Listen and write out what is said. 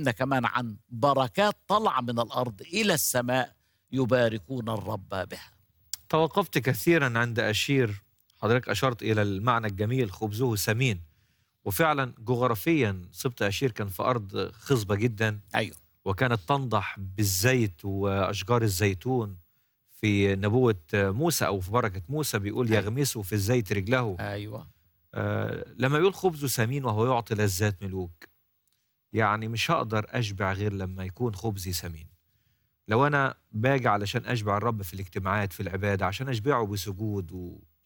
اتكلمنا كمان عن بركات طلع من الارض الى السماء يباركون الرب بها توقفت كثيرا عند أشير حضرتك أشرت إلى المعنى الجميل خبزه سمين وفعلا جغرافيا سبط أشير كان في أرض خصبة جدا ايوه وكانت تنضح بالزيت وأشجار الزيتون في نبوة موسى أو في بركة موسى بيقول أيوة. يغمسوا في الزيت رجله ايوه آه لما يقول خبزه سمين وهو يعطي لذات ملوك يعني مش هقدر أشبع غير لما يكون خبزي سمين لو أنا باجي علشان أشبع الرب في الاجتماعات في العبادة عشان أشبعه بسجود و...